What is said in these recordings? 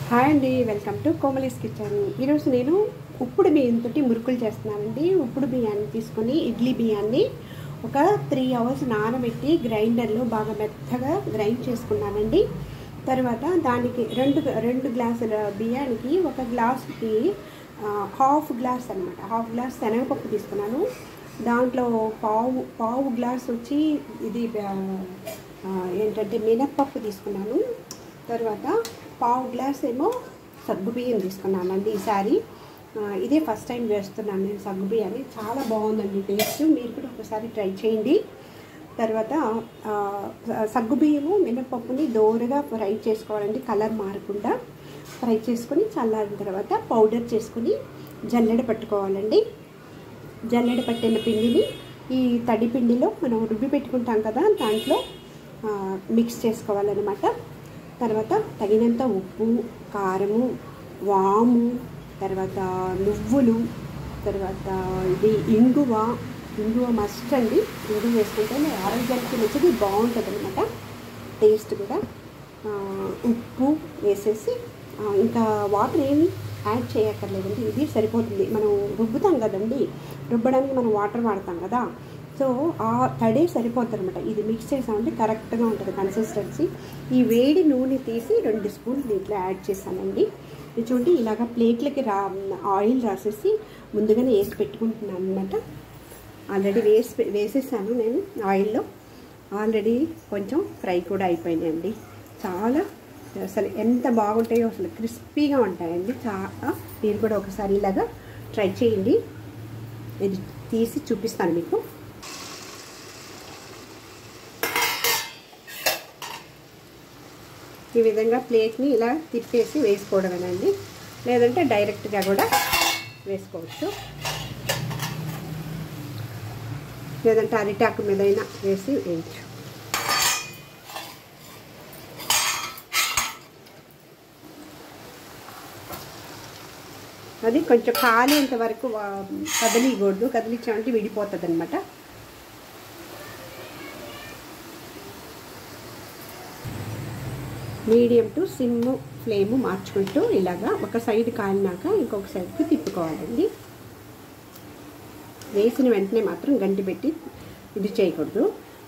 hi అండి welcome to కోమలీస్ kitchen ఈరోజు నేను ఉప్పుడు బియ్యంతో మురుకులు చేస్తున్నానండి ఉప్పుడు బియ్యాన్ని తీసుకొని ఇడ్లీ బియ్యాన్ని ఒక త్రీ అవర్స్ నానబెట్టి గ్రైండర్లో బాగా మెత్తగా గ్రైండ్ చేసుకున్నానండి తర్వాత దానికి రెండు రెండు గ్లాసుల బియ్యానికి ఒక గ్లాసుకి ఆ, హాఫ్ గ్లాస్ అనమాట హాఫ్ గ్లాస్ శనగపప్పు తీసుకున్నాను దాంట్లో పావు పావు గ్లాస్ వచ్చి ఇది ఆ, ఆ, ఏంటంటే మినప్పప్పు తీసుకున్నాను తర్వాత పావు గ్లాస్ ఏమో సగ్గుబియ్యం తీసుకున్నానండి ఈసారి ఆ, ఇదే ఫస్ట్ టైం వేస్తున్నాను నేను సగ్గుబియ్యాన్ని చాలా బాగుందండి టేస్ట్ మీరు కూడా ఒకసారి ట్రై చేయండి తర్వాత ఆ, సగ్గుబియ్యము మినపప్పుని దోరగా ఫ్రై చేసుకోవాలండి కలర్ మారకుండా ఫ్రై చేసుకొని చల్లారిన తర్వాత పౌడర్ చేసుకొని జల్లెడ పట్టుకోవాలండి జల్లెడ పట్టిన పిండిని ఈ తడి పిండిలో మనం రుబ్బి పెట్టుకుంటాం కదా దాంట్లో ఆ, మిక్స్ చేసుకోవాలన్నమాట తర్వాత తగినంత ఉప్పు కారము వాము తర్వాత నువ్వులు తర్వాత ఇది ఇంగువ ఇంగువ మస్ట్ అండి ఇంగువ వేసుకుంటే ఆరోగ్యానికి మంచిది బాగుంటుంది అనమాట టేస్ట్ కూడా ఆ, ఉప్పు వేసేసి ఆ, ఇంకా వాటర్ ఏమి యాడ్ చేయక్కర్లేదండి ఇది సరిపోతుంది మనం రుబ్బుతాం కదండి రుబ్బడానికి మనం వాటర్ వాడతాం కదా సో ఆ తడే సరిపోతుంది అనమాట ఇది మిక్స్ చేసామంటే కరెక్ట్గా ఉంటుంది కన్సిస్టెన్సీ ఈ వేడి నూనె తీసి రెండు స్పూన్లు దీంట్లో యాడ్ చేశానండి ఇది చూడండి ఇలాగ ప్లేట్లకి రా ఆయిల్ రాసేసి ముందుగానే వేసి పెట్టుకుంటున్నాను అనమాట ఆల్రెడీ వేసి వేసేసాను నేను ఆయిల్లో ఆల్రెడీ కొంచెం ఫ్రై కూడా అయిపోయినాయండి చాలా అసలు ఎంత బాగుంటాయో అసలు క్రిస్పీగా ఉంటాయండి చాలా మీరు కూడా ఒకసారి ఇలాగా ట్రై చేయండి ఇది తీసి చూపిస్తాను మీకు ఈ విధంగా ప్లేట్ని ఇలా తిప్పేసి వేసుకోవడమేనండి లేదంటే డైరెక్ట్గా కూడా వేసుకోవచ్చు లేదంటే అరిటాకు మీదైనా వేసి వేయచ్చు అది కొంచెం కాలేంత వరకు వా- కదిలియకూడదు కదిలించామంటే విడిపోతుంది అనమాట మీడియం టు సిమ్ ఫ్లేమ్ మార్చుకుంటూ ఇలాగా ఒక సైడ్ కాలినాక ఇంకొక సైడ్కి తిప్పుకోవాలండి వేసిన వెంటనే మాత్రం గంటి పెట్టి ఇది చేయకూడదు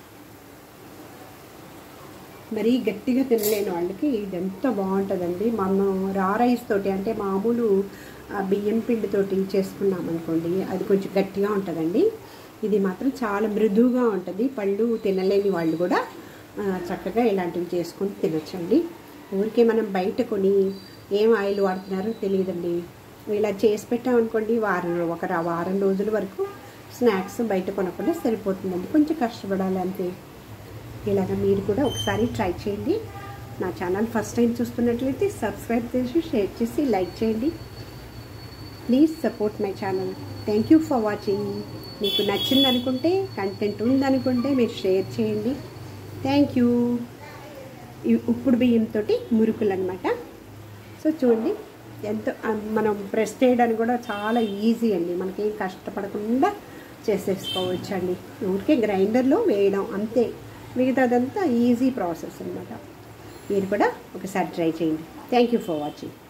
మరీ గట్టిగా తినలేని వాళ్ళకి ఇది ఎంత బాగుంటుందండి మనం రా రైస్ తోటి అంటే మామూలు ఆ, బియ్యం పిండితోటి చేసుకున్నాం అనుకోండి అది కొంచెం గట్టిగా ఉంటుందండి ఇది మాత్రం చాలా మృదువుగా ఉంటుంది పళ్ళు తినలేని వాళ్ళు కూడా ఆ, చక్కగా ఇలాంటివి చేసుకొని తినొచ్చండి ఊరికే మనం బయట కొని ఏం ఆయిల్ వాడుతున్నారో తెలియదండి ఇలా చేసి పెట్టామనుకోండి వారం ఒక రా- వారం రోజుల వరకు స్నాక్స్ బయట కొనకుండా సరిపోతుందండి కొంచెం కష్టపడాలి అంతే ఇలాగ మీరు కూడా ఒకసారి ట్రై చేయండి నా ఛానల్ ఫస్ట్ టైం చూస్తున్నట్లయితే సబ్స్క్రైబ్ చేసి షేర్ చేసి లైక్ చేయండి please support my channel thank you for watching మీకు నచ్చింది అనుకుంటే కంటెంట్ ఉందనుకుంటే మీరు షేర్ చేయండి థ్యాంక్ యూ ఇవి ఉప్పుడు బియ్యంతో మురుకులు అనమాట సో చూడండి ఎంతో ఆ, మనం ప్రెస్ చేయడానికి కూడా చాలా ఈజీ అండి మనకేం కష్టపడకుండా చేసేసుకోవచ్చు అండి ఊరికే గ్రైండర్లో వేయడం అంతే మిగతాదంతా ఈజీ ప్రాసెస్ అనమాట మీరు కూడా ఒకసారి ట్రై చేయండి థ్యాంక్ యూ ఫర్ వాచింగ్